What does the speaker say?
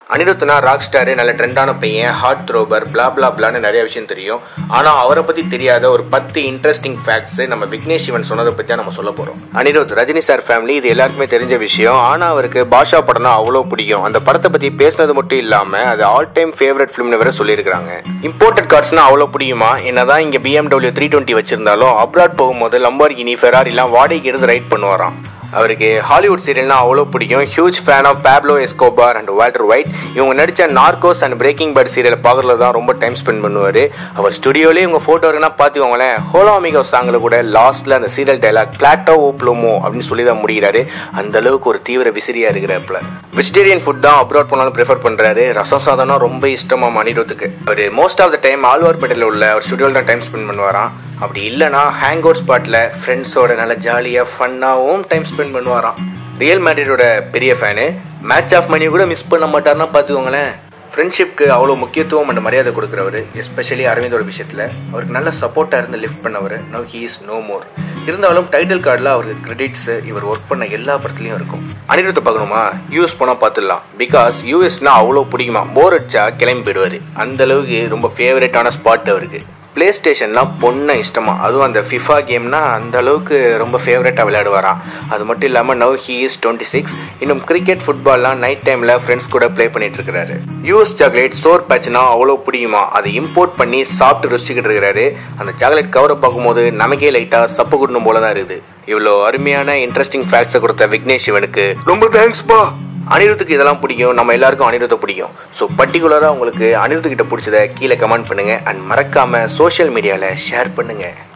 அனிருத்னா rock star நல்ல ட்ரெண்டான பையன் heart த்ரோபர் பிளா பிளா பிளான்னு நிறைய விஷயம் தெரியும் ஆனால் அவரை பற்றி தெரியாத ஒரு பத்து இன்ட்ரெஸ்டிங் ஃபேக்ட்ஸ் நம்ம விக்னேஷ் சிவன் சொன்னதை பற்றி தான் நம்ம சொல்ல போகிறோம் அனிருத் ரஜினி சார் ஃபேமிலி இது எல்லாருக்குமே தெரிஞ்ச விஷயம் ஆனால் அவருக்கு பாஷா படம்னா அவ்வளோ பிடிக்கும் அந்த படத்தை பற்றி பேசினது மட்டும் இல்லாமல் அது ஆல் டைம் ஃபேவரட் ஃபிலிம்னு வேற சொல்லியிருக்காங்க இம்போர்ட்டட் கார்ஸ்னா அவ்வளோ பிடிக்குமா என்னதான் இங்கே பிஎம்டபிள்யூ த்ரீ டுவெண்ட்டி வச்சிருந்தாலும் அப்ராட் போகும்போது லம்பார்கினி ஃபெராரிலாம் வாடகைக்கு எடுத்து ரைட் பண்ணுவாராம் அவருக்கு ஹாலிவுட் சீரியல்னா அவ்வளோ பிடிக்கும் huge fan of Pablo Escobar and Walter White இவங்க நடித்த Narcos and Breaking Bad serial பார்க்கறதுல தான் ரொம்ப டைம் ஸ்பெண்ட் பண்ணுவார் அவர் ஸ்டுடியோலேயே இவங்க ஃபோட்டோ இருக்குன்னா பார்த்துக்கோங்களேன் ஹோலாமிகோ சாங்கில் கூட லாஸ்ட்டில் அந்த சீரியல் டைலாக் பிளாட்டோ ஓ ப்ளோமோ அப்படின்னு சொல்லி தான் முடிகிறாரு அந்த அளவுக்கு ஒரு தீவிர விசிறியாக இருக்கிறப்பல வெஜிடேரியன் ஃபுட் தான் அப்ராட் போனாலும் ப்ரிஃபர் பண்ணுறாரு ரசம் சாதம்னா ரொம்ப இஷ்டமாக அனிருத்துக்கு அவர் மோஸ்ட் ஆஃப் த டைம் ஆழ்வார்பேட்டையில் உள்ள ஒரு ஸ்டுடியோவில் தான் டைம் ஸ்பெண்ட் பண்ணுவாராம் அப்படி இல்லைனா ஹேங் அவுட் ஸ்பாட்டில் ஃப்ரெண்ட்ஸோட நல்லா ஜாலியாக ஃபன்னாகவும் டைம் ஸ்பெண்ட் பண்ணுவாராம் ரியல் மேட்ரிடோட பெரிய ஃபேனு மேட்ச் ஆஃப் மணி கூட மிஸ் பண்ண மாட்டார்னா பார்த்துக்கோங்களேன் ஃப்ரெண்ட்ஷிப்க்கு அவ்வளோ முக்கியத்துவம் அண்ட் மரியாதை கொடுக்குறவர் எஸ்பெஷலி அரவிந்தோட விஷயத்தில் அவருக்கு நல்ல சப்போர்ட்டாக இருந்து லிஃப்ட் பண்ணவர் no he is no more இருந்தாலும் டைட்டில் கார்டில் அவருக்கு கிரெடிட்ஸ் இவர் ஒர்க் பண்ண எல்லா படத்துலையும் இருக்கும் அனிருத்தை பார்க்கணுமா யூஎஸ் போனால் பார்த்துடலாம் பிகாஸ் யூஎஸ்னா அவ்வளோ பிடிக்குமா போர் அடிச்சா கிளம்பி போயிடுவார் அந்த அளவுக்கு ரொம்ப ஃபேவரட்டான ஸ்பாட் அவருக்கு பிளே ஸ்டேஷன்லாம் பொண்ணை இஷ்டமா அதுவும் அந்த ஃபிஃபா கேம்னா அந்த அளவுக்கு ரொம்ப ஃபேவரட்டாக விளையாடுவாராம் அது மட்டும் இல்லாமல் now he is twenty six இன்னும் கிரிக்கெட் ஃபுட்பால்லாம் நைட் டைமில் ஃப்ரெண்ட்ஸ் கூட ப்ளே பண்ணிட்டு இருக்கிறாரு யூஎஸ் சாக்லேட் சோர் பேட்ச்னா அவ்வளோ பிடிக்குமா அதை இம்போர்ட் பண்ணி சாப்பிட்டு ருசிச்சுக்கிட்டு இருக்கிறாரு அந்த சாக்லேட் கவரை பார்க்கும்போது நமக்கே லைட்டாக சப்பு குடணும் போல தான் இருக்குது இவ்வளோ அருமையான இன்ட்ரெஸ்டிங் ஃபேக்ட்ஸை கொடுத்த விக்னேஷ் சிவனுக்கு ரொம்ப தேங்க்ஸ்பா அனிருத்துக்கு இதெல்லாம் பிடிக்கும் நம்ம எல்லாருக்கும் அனிருத்தை பிடிக்கும் ஸோ பர்டிகுலராக உங்களுக்கு அனிருத்து கிட்ட பிடிச்சத கீழே கமெண்ட் பண்ணுங்க அண்ட் மறக்காம சோஷியல் மீடியாவில் ஷேர் பண்ணுங்க